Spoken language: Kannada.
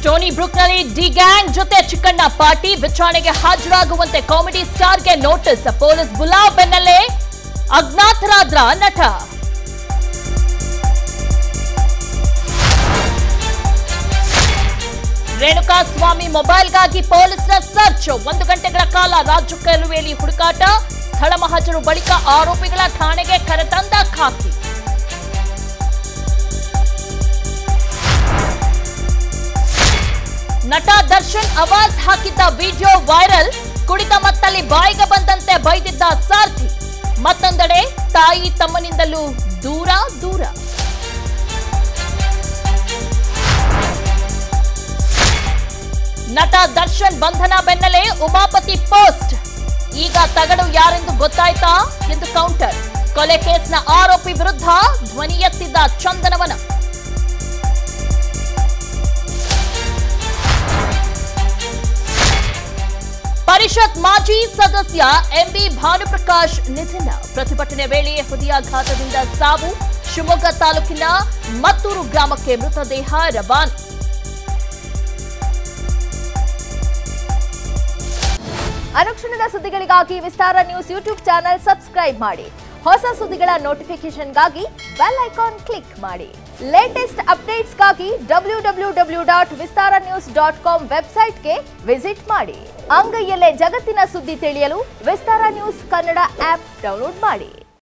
ಸ್ಟೋನಿ ಬ್ರೂಕ್ನಲ್ಲಿ ಡಿ ಗ್ಯಾಂಗ್ ಜೊತೆ ಚಿಕ್ಕಣ್ಣ ಪಾರ್ಟಿ ವಿಚಾರಣೆಗೆ ಹಾಜರಾಗುವಂತೆ ಕಾಮಿಡಿ ಸ್ಟಾರ್ಗೆ ನೋಟಿಸ್ ಪೊಲೀಸ್ ಬುಲಾವ್ ಬೆನ್ನಲ್ಲೇ ಅಜ್ಞಾತರಾದ್ರ ನಟ ರೇಣುಕಾ ಸ್ವಾಮಿ ಮೊಬೈಲ್ಗಾಗಿ ಪೊಲೀಸರ ಸರ್ಚ್ ಒಂದು ಗಂಟೆಗಳ ಕಾಲ ರಾಜ್ಯ ಕಲುವೆಯಲ್ಲಿ ಹುಡುಕಾಟ ಸ್ಥಳ ಮಹಜರು ಬಳಿಕ ಆರೋಪಿಗಳ ಠಾಣೆಗೆ ಕರೆತಂದ ಖಾಕಿ ನಟ ದರ್ಶನ್ ಆವಾಜ್ ಹಾಕಿದ್ದ ವಿಡಿಯೋ ವೈರಲ್ ಕುಡಿತ ಮತ್ತಲ್ಲಿ ಬಾಯಿಗೆ ಬಂದಂತೆ ಬೈದಿದ್ದ ಸಾರ್ಥಿ ಮತ್ತೊಂದೆಡೆ ತಾಯಿ ತಮ್ಮನಿಂದಲೂ ದೂರ ದೂರ ನಟ ದರ್ಶನ್ ಬಂಧನ ಬೆನ್ನಲ್ಲೇ ಉಮಾಪತಿ ಪೋಸ್ಟ್ ಈಗ ತಗಡು ಯಾರೆಂದು ಗೊತ್ತಾಯ್ತಾ ಎಂದು ಕೌಂಟರ್ ಕೊಲೆ ಕೇಸ್ನ ಆರೋಪಿ ವಿರುದ್ಧ ಧ್ವನಿ ಎತ್ತಿದ್ದ ಚಂದನವನ ಪರಿಷತ್ ಮಾಜಿ ಸದಸ್ಯ ಎಂಬಿ ಭಾನುಪ್ರಕಾಶ್ ನಿಧನ ಪ್ರತಿಭಟನೆ ವೇಳೆ ಹೃದಯಾಘಾತದಿಂದ ಸಾವು ಶಿವಮೊಗ್ಗ ತಾಲೂಕಿನ ಮತ್ತೂರು ಗ್ರಾಮಕ್ಕೆ ಮೃತದೇಹ ರವಾನೆ ಅನುಕ್ಷಣದ ಸುದ್ದಿಗಳಿಗಾಗಿ Vistara news YouTube channel subscribe ಮಾಡಿ ಹೊಸ ಸುದ್ದಿಗಳ ನೋಟಿಫಿಕೇಶನ್ಗಾಗಿ ಬೆಲ್ ಐಕಾನ್ ಕ್ಲಿಕ್ ಮಾಡಿ ಲೇಟೆಸ್ಟ್ ಅಪ್ಡೇಟ್ಸ್ಗಾಗಿ W W W dot Vistara news dot com ವೆಬ್ಸೈಟ್ಗೆ ವಿಸಿಟ್ ಮಾಡಿ ಅಂಗೈಯಲ್ಲೇ ಜಗತ್ತಿನ ಸುದ್ದಿ ತಿಳಿಯಲು Vistara news Kannada app download ಮಾಡಿ